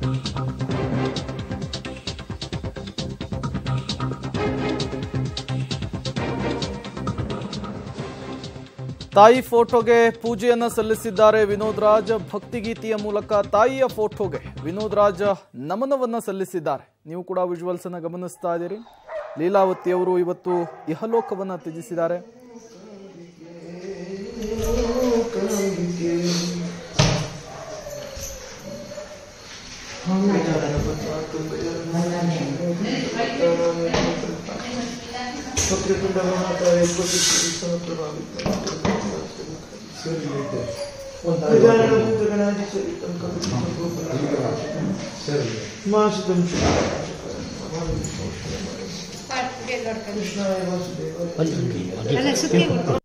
ತಾಯಿ ಫೋಟೋಗೆ ಪೂಜೆಯನ್ನ ಸಲ್ಲಿಸಿದ್ದಾರೆ ವಿನೋದ್ ರಾಜ್ ಭಕ್ತಿಗೀತೆಯ ಮೂಲಕ ತಾಯಿಯ ಫೋಟೋಗೆ ವಿನೋದ್ ರಾಜ್ ನಮನವನ್ನ ಸಲ್ಲಿಸಿದ್ದಾರೆ ನೀವು ಕೂಡ ವಿಜುವಲ್ಸ್ ಅನ್ನ ಗಮನಿಸ್ತಾ ಇದ್ದೀರಿ ಲೀಲಾವತಿ ಅವರು ಇವತ್ತು ಇಹಲೋಕವನ್ನ ತ್ಯಜಿಸಿದ್ದಾರೆ ಅಲ್ಲ ಸುತ್ತಿ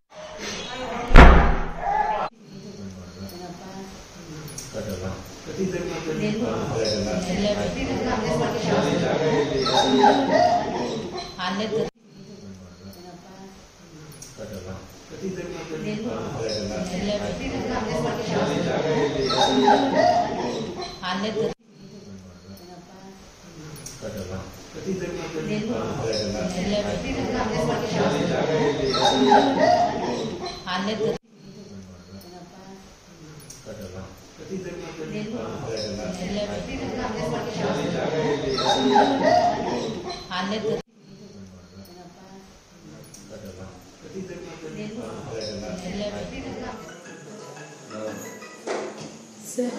ಸರ್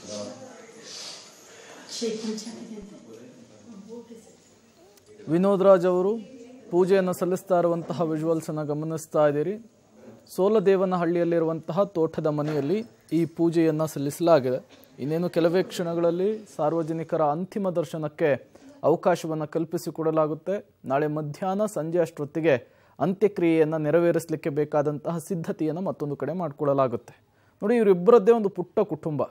ಶೇಖರ್ ಚೆನ್ನಾಗಿದೆ ವಿನೋದ್ ರಾಜ್ ಅವರು ಪೂಜೆಯನ್ನು ಸಲ್ಲಿಸ್ತಾ ಇರುವಂತಹ ವಿಜುವಲ್ಸ್ ಅನ್ನ ಗಮನಿಸ್ತಾ ಇದ್ದೀರಿ ಸೋಲದೇವನಹಳ್ಳಿಯಲ್ಲಿರುವಂತಹ ತೋಟದ ಮನೆಯಲ್ಲಿ ಈ ಪೂಜೆಯನ್ನ ಸಲ್ಲಿಸಲಾಗಿದೆ ಇನ್ನೇನು ಕೆಲವೇ ಕ್ಷಣಗಳಲ್ಲಿ ಸಾರ್ವಜನಿಕರ ಅಂತಿಮ ದರ್ಶನಕ್ಕೆ ಅವಕಾಶವನ್ನು ಕಲ್ಪಿಸಿಕೊಡಲಾಗುತ್ತೆ ನಾಳೆ ಮಧ್ಯಾಹ್ನ ಸಂಜೆ ಅಷ್ಟೊತ್ತಿಗೆ ಅಂತ್ಯಕ್ರಿಯೆಯನ್ನು ನೆರವೇರಿಸಲಿಕ್ಕೆ ಬೇಕಾದಂತಹ ಸಿದ್ಧತೆಯನ್ನು ಮತ್ತೊಂದು ಕಡೆ ಮಾಡಿಕೊಳ್ಳಲಾಗುತ್ತೆ ನೋಡಿ ಇವರಿಬ್ಬರದ್ದೇ ಒಂದು ಪುಟ್ಟ ಕುಟುಂಬ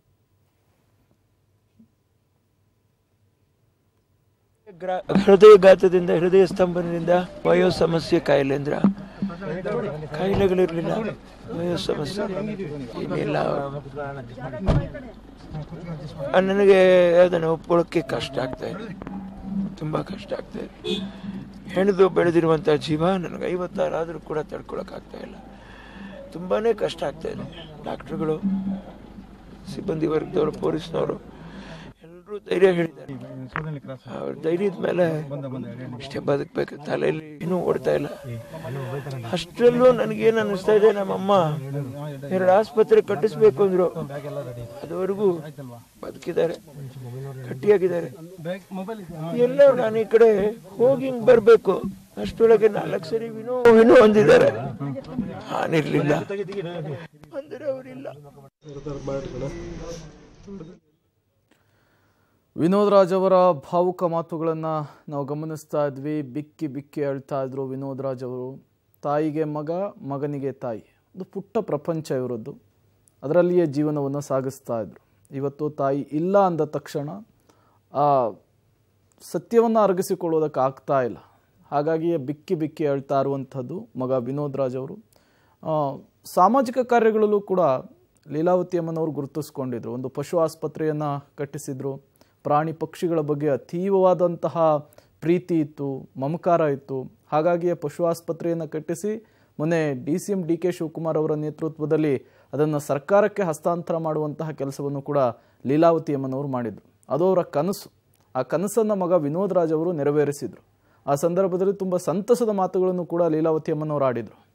ಗ್ರ- ಹೃದಯಘಾತದಿಂದ ಹೃದಯ ಸ್ತಂಭನದಿಂದ ವಯೋ ಸಮಸ್ಯೆ ಕಾಯಿಲೆ ಅಂದ್ರ ಕಾಯಿಲೆಗಳಿರಲಿಲ್ಲ ವಯೋ ಸಮಸ್ಯೆ ಏನಿಲ್ಲ ಆ, ನನಗೆ ಅದನ್ನು ಒಪ್ಕೊಳ್ಳೋಕ್ಕೆ ಕಷ್ಟ ಆಗ್ತಾ ಇದೆ ತುಂಬ ಕಷ್ಟ ಆಗ್ತಾ ಇದೆ ಹೆಣೆದು ಬೆಳೆದಿರುವಂಥ ಜೀವ ನನಗೆ ಐವತ್ತಾರು ಆದರೂ ಕೂಡ ತಡ್ಕೊಳಕ್ಕಾಗ್ತಾ ಇಲ್ಲ ತುಂಬಾ ಕಷ್ಟ ಆಗ್ತಾ ಇದೆ ಡಾಕ್ಟ್ರುಗಳು ಸಿಬ್ಬಂದಿ ವರ್ಗದವರು ಪೊಲೀಸ್ನವರು ಎಲ್ಲರೂ ಧೈರ್ಯ ಹೇಳಿದ್ದಾರೆ ಅವ್ರ ಧೈರ್ಯದ ಮೇಲೆ ಇಷ್ಟೇ ಬದುಕಬೇಕು ತಲೆಯಲ್ಲಿ ಏನೂ ಓಡ್ತಾ ಇಲ್ಲ ಅಷ್ಟರಲ್ಲೂ ನನಗೇನು ಅನ್ನಿಸ್ತಾ ಇದೆ ನಮ್ಮಮ್ಮ ಎರಡು ಆಸ್ಪತ್ರೆ ಕಟ್ಟಿಸ್ಬೇಕು ಅಂದ್ರು ಅದುವರೆಗೂ ಬದುಕಿದ್ದಾರೆ ಗಟ್ಟಿಯಾಗಿದ್ದಾರೆ ಎಲ್ಲ ನಾನು ಈ ಕಡೆ ಹೋಗಿ ಹಿಂಗ್ ಬರ್ಬೇಕು ಅಷ್ಟರೊಳಗೆ ನಾಲ್ಕು ಸರಿ ವಿನೋ ವಿನೋ ಅಂದಿದ್ದಾರೆ ನಾನಿರ್ಲಿಲ್ಲ ಅಂದ್ರೆ ಅವರಿಲ್ಲ ವಿನೋದ್ ರಾಜ್ ಅವರ ಭಾವುಕ ಮಾತುಗಳನ್ನು ನಾವು ಗಮನಿಸ್ತಾ ಇದ್ವಿ ಬಿಕ್ಕಿ ಬಿಕ್ಕಿ ಅಳ್ತಾ ಇದ್ರು ವಿನೋದ್ ರಾಜ್ ಅವರು ತಾಯಿಗೆ ಮಗ ಮಗನಿಗೆ ತಾಯಿ ಒಂದು ಪುಟ್ಟ ಪ್ರಪಂಚ ಇವರದ್ದು ಅದರಲ್ಲಿಯೇ ಜೀವನವನ್ನು ಸಾಗಿಸ್ತಾ ಇದ್ರು ಇವತ್ತು ತಾಯಿ ಇಲ್ಲ ಅಂದ ತಕ್ಷಣ ಆ ಸತ್ಯವನ್ನು ಅರಗಿಸಿಕೊಳ್ಳೋದಕ್ಕೆ ಆಗ್ತಾ ಇಲ್ಲ ಹಾಗಾಗಿಯೇ ಬಿಕ್ಕಿ ಬಿಕ್ಕಿ ಅಳ್ತಾ ಇರುವಂಥದ್ದು ಮಗ ವಿನೋದ್ ರಾಜ್ ಅವರು ಆ, ಸಾಮಾಜಿಕ ಕಾರ್ಯಗಳಲ್ಲೂ ಕೂಡ ಲೀಲಾವತಿ ಅಮ್ಮನವರು ಗುರುತಿಸ್ಕೊಂಡಿದ್ರು ಒಂದು ಪಶು ಆಸ್ಪತ್ರೆಯನ್ನು ಕಟ್ಟಿಸಿದ್ರು ಪ್ರಾಣಿ ಪಕ್ಷಿಗಳ ಬಗ್ಗೆ ಅತೀವವಾದಂತಹ ಪ್ರೀತಿ ಇತ್ತು ಮಮಕಾರ ಇತ್ತು ಹಾಗಾಗಿಯೇ ಪಶು ಆಸ್ಪತ್ರೆಯನ್ನು ಕಟ್ಟಿಸಿ ಮೊನ್ನೆ D C M D K Shivakumar ಅವರ ನೇತೃತ್ವದಲ್ಲಿ ಅದನ್ನು ಸರ್ಕಾರಕ್ಕೆ ಹಸ್ತಾಂತರ ಮಾಡುವಂತಹ ಕೆಲಸವನ್ನು ಕೂಡ ಲೀಲಾವತಿ ಅಮ್ಮನವರು ಮಾಡಿದರು ಅದು ಅವರ ಕನಸು ಆ ಕನಸನ್ನು ಮಗ ವಿನೋದ್ ರಾಜ್ ಅವರು ನೆರವೇರಿಸಿದರು ಆ ಸಂದರ್ಭದಲ್ಲಿ ತುಂಬ ಸಂತಸದ ಮಾತುಗಳನ್ನು ಕೂಡ ಲೀಲಾವತಿ ಅಮ್ಮನವರು ಆಡಿದರು